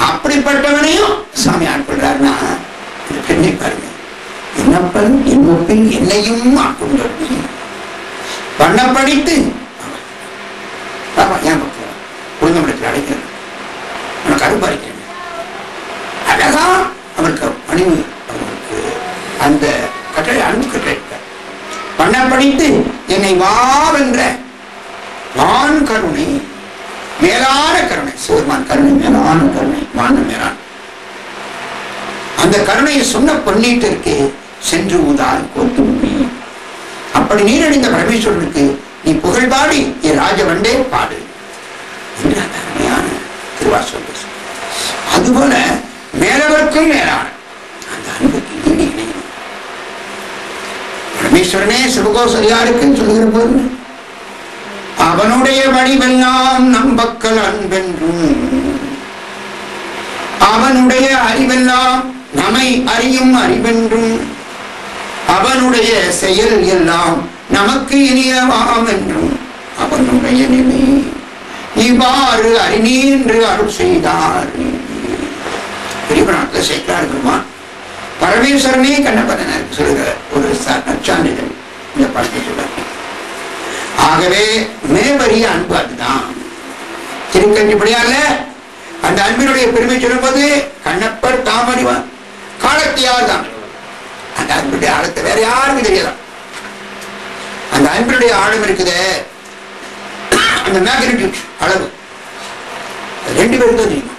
அப்படிப்பட்டவனையும் சாமி ஆட்கொள்றாருன்னா இந்த பெண்ணை பாருங்க என்னப்பன் என்னப்பின் என்னையும் ஆட்கொண்டவனே பண்ணப்படித்து பாப்பா ஏன் பக்கம் குழந்தை அடைக்கிறது உனக்கு அரும்பாரிக்கிறேன் அழகா அவருக்கு பணிவு அவருக்கு அந்த கட்டளை அன்பு கட்டளை பண்ணப்படித்து என்னை வாவென்ற வான் கருணை மேலான கருணை சிவருமான் கருணை மேலான கருணை வான மேலான அந்த கருணையை சொன்ன பொன்னீட்டிற்கு சென்று உதால் கோத்து உண்மை அப்படி நீரடைந்த பரமேஸ்வரனுக்கு நீ புகழ்பாடி என் ராஜவண்டே பாடு என்று அந்த அருமையான திருவாசகம் பேசுகிறார். அதுபோல மேலவர்க்கும் மேலான அந்த அன்புக்கு ஈடு இணையும் பரமேஸ்வரனே சிவகோசரியாருக்குன்னு சொல்லுகிற போது அவனுடைய வடிவெல்லாம் நம்பக்கல் அன்பென்றும் அவனுடைய அறிவெல்லாம் நம்மை அறியும் அறிவென்றும் அவனுடைய செயல் எல்லாம் நமக்கு இனியவாம் என்றும் அவனுடைய நிலை இவ்வாறு அறிநீ என்று அருள் செய்தார் பெரியவனாட்டில் சேர்க்கிறார் பெருமான் பரமேஸ்வரனே கண்ணப்பதனர் சொல்லுகிற ஒரு ச- நற்சான்றிதழ் இந்த படத்தை சொல்றார் ஆகவே மேவரிய அன்பு அதுதான் திருக்கஞ்சிப்படியால அந்த அன்பினுடைய பெருமை சொல்லும்போது கண்ணப்பர் தாமறிவான் காலத்தியார் தான் அந்த அன்பினுடைய ஆழத்தை வேற யாருக்கும் தெரியாதான் அந்த அன்பினுடைய ஆழம் இருக்குதே அந்த மேக்னிடியூட் அளவு அது ரெண்டு பேருக்கு தான் தெரியும்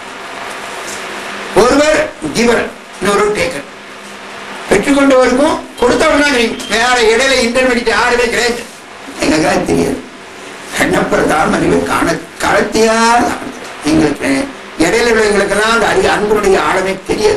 ஒருவர் கிவர் இன்னொரு டேக்கர் பெற்றுக்கொண்டவருக்கும் கொடுத்தவர்கள் தான் தெரியும் வேற இடையில இன்டர்மீடியட் யாருமே கிடையாது எங்களுக்கு தெரியாது கண்ணப்பர் தான் அறிவு காண களத்தியார் தான். எங்களுக்கு இடையில உள்ளவங்களுக்கெல்லாம் அந்த அறிவு அன்புடைய ஆழமே தெரியாது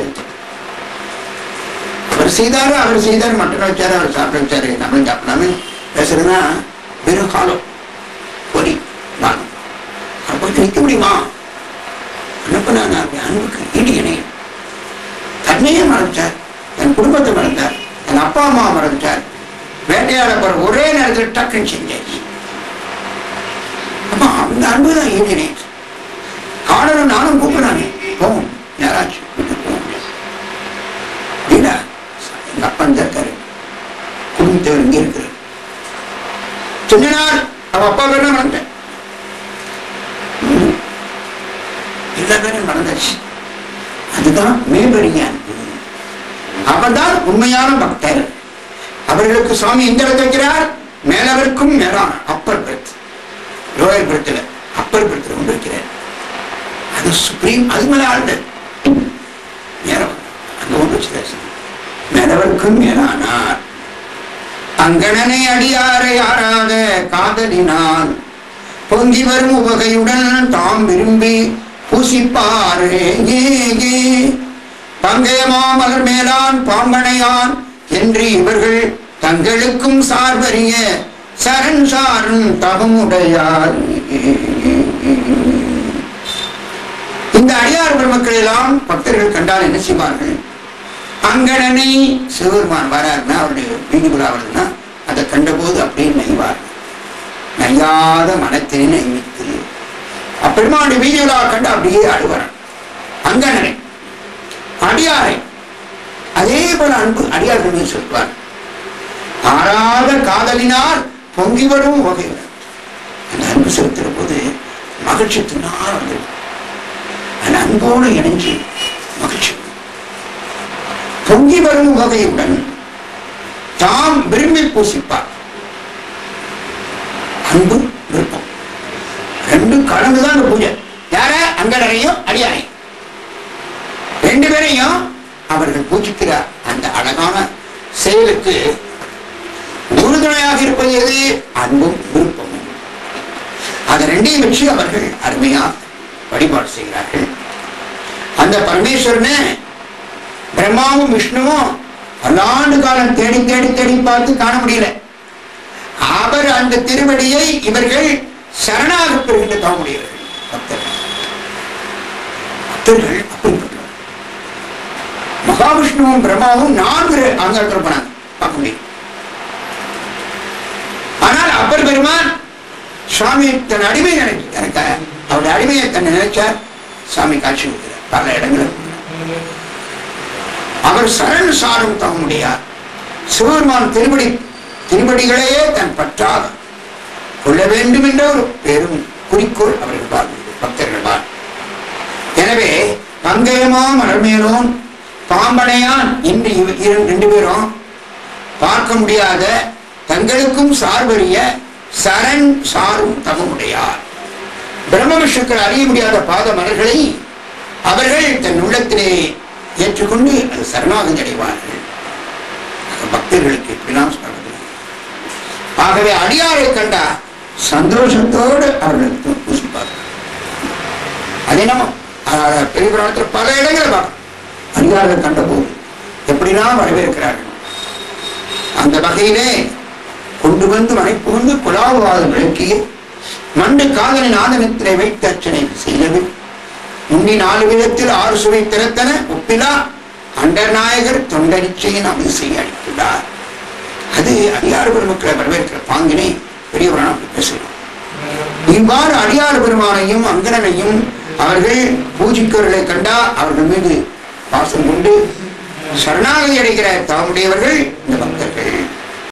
அவர் செய்தாரு அவர் செய்தாரு மட்டன் வச்சாரு அவர் சாப்பிட வச்சாரு நம்மளும் சாப்பிடாம பேசுறதுன்னா வெறும் காலம் பொறி வானம் அப்ப நிற்க முடியுமா அனுப்பினா நான் அன்புக்கு ஈடு இணையும் தன்னையே மறந்தார் என் குடும்பத்தை மறந்தார் என் அப்பா அம்மா மறந்துட்டார் வேட்டையாட போற ஒரே நேரத்தில் டக்குன்னு செஞ்சாச்சு அப்ப அந்த அன்பு தான் ஈடு இணையும் காடனும் நானும் கூப்பிடுறாங்க போவோம் யாராச்சும் வீட்டுக்கு போவோம் இல்ல எங்க அப்பா இந்த இருக்காரு குடும்பத்தவர் இங்க இருக்கிறார் கொஞ்ச நாள் அவ அப்பா பேரும் மறந்துட்டேன் ம். எல்லா பேரும் மறந்தாச்சு அதுதான் மேம்படிய அன்பு அவர்தான் உண்மையான பக்தர் அவர்களுக்கு சுவாமி எந்த இடத்துல வைக்கிறார் மேலவருக்கும் மேலான அப்பர் பிரத் லோயர் பிரத்துல அப்பர் பிரத்துல கொண்டு வைக்கிறார் அது சுப்ரீம் அது மேல ஆழ்ந்த நேரம் அங்க ஒன்று வச்சுதான் மேலவருக்கும் மேலானார் அங்கணனை அடியாரை ஆறாத காதலினால் பொங்கி வரும் உவகையுடன் தாம் விரும்பி பூசிப்பாரே ஏ ஏ பங்கயமா மலர் மேலான் பாம்பனையான் என்று இவர்கள் தங்களுக்கும் சார்பறிய சரண் சாரும் தவமுடையார் இந்த அடியார் பெருமக்கள் எல்லாம் பக்தர்கள் கண்டால் என்ன செய்வார்கள் அங்கடனை சிவபெருமான் வராருன்னா அவருடைய வீதி விழா வருதுன்னா அதை கண்டபோது அப்படியே நெய்வார் நையாத மனத்தினை நைவித்து அப்பெருமானுடைய வீதி விழா கண்டு அப்படியே அழுவார் அங்கடனை அடியாரை அதே போல அன்பு அடியார்கள் மீது சொல்வார் ஆறாத காதலினால் பொங்கி வரும் வகையில் அந்த அன்பு செலுத்துற போது மகிழ்ச்சி தின்னார் வந்து அந்த அன்போடு இணைஞ்சு மகிழ்ச்சி பொங்கி வரும் வகையுடன் தாம் விரும்பி பூசிப்பார் அன்பு விருப்பம் ரெண்டும் கலந்துதான் அந்த பூஜை யார அங்கடரையும் அடியாரையும் ரெண்டு பேரையும் அவர்கள் பூஜிக்கிற அந்த அழகான செயலுக்கு உறுதுணையாக இருப்பது எது அன்பும் விருப்பமும் அது ரெண்டையும் வச்சு அவர்கள் அருமையா வழிபாடு செய்கிறார்கள் அந்த பரமேஸ்வரனை பிரம்மாவும் விஷ்ணுவும் பல்லாண்டு காலம் தேடி தேடி தேடி பார்த்து காண முடியல அவர் அந்த திருவடியை இவர்கள் சரணாக பெறுகின்ற தவமுடையவர்கள் பக்தர்கள் பக்தர்கள் அப்படிப்பட்டவர்கள் மகாவிஷ்ணுவும் பிரம்மாவும் நான்கு அங்கத்தில் போனாங்க பார்க்க முடியும் ஆனால் அப்பர் பெருமான் சுவாமி தன் அடிமை நினைச்சு எனக்கு அவருடைய அடிமையை தன்னை நினைச்சார் சுவாமி காட்சி கொடுக்கிறார் பல இடங்களில் அவர் சரண் சாரும் தம்முடையார் சிவபெருமான் திருவடி திருவடிகளையே தன் பற்றாக கொள்ள வேண்டும் என்ற ஒரு பெரும் குறிக்கோள் அவர்கள் வாழ்ந்தது பக்தர்கள் வாழ் எனவே பங்கயமா மலர்மேலோன் பாம்பனையான் என்று இவ- இரு- ரெண்டு பேரும் பார்க்க முடியாத தங்களுக்கும் சார்பறிய சரண் சாரும் தமமுடையார் பிரம்ம விஷ்ணுக்கள் அறிய முடியாத பாத மலர்களை அவர்கள் தன் உள்ளத்திலே ஏற்றுக்கொண்டு அது சரணாகதி அடைவார்கள் அது பக்தர்களுக்கு இப்படிலாம் சொல்றது ஆகவே அடியாரை கண்டா சந்தோஷத்தோடு அவர்களுக்கு பூசிப்பார்கள் அதே நம்ம அஹ், பெரிய புராணத்தில் பல இடங்களை பார்க்கணும் அடியார்கள் கண்டபோது எப்படிலாம் வரவேற்கிறார்கள் அந்த வகையிலே கொண்டு வந்து மனைப்புகுந்து குலாவுவாதம் விளக்கி மண்டு காதலின் ஆதனத்திலே வைத்து அர்ச்சனை செய்தது முன்னி நாலு விதத்தில் ஆறு சுவை திறத்தன ஒப்பிலா அண்டர் நாயகர் தொண்டரிச்சையின் அமது செய்ய அளித்துள்ளார் அது அடியார் பெருமக்களை வரவேற்கிற பாங்கினை பெரிய புராணம் அப்படி பேசுகிறோம் இவ்வாறு அடியார் பெருமானையும் அங்கனனையும் அவர்கள் பூஜிக்கவர்களை கண்டா அவர்கள் மீது பாசம் கொண்டு சரணாகதி அடைகிற தாமுடையவர்கள் இந்த பக்தர்கள்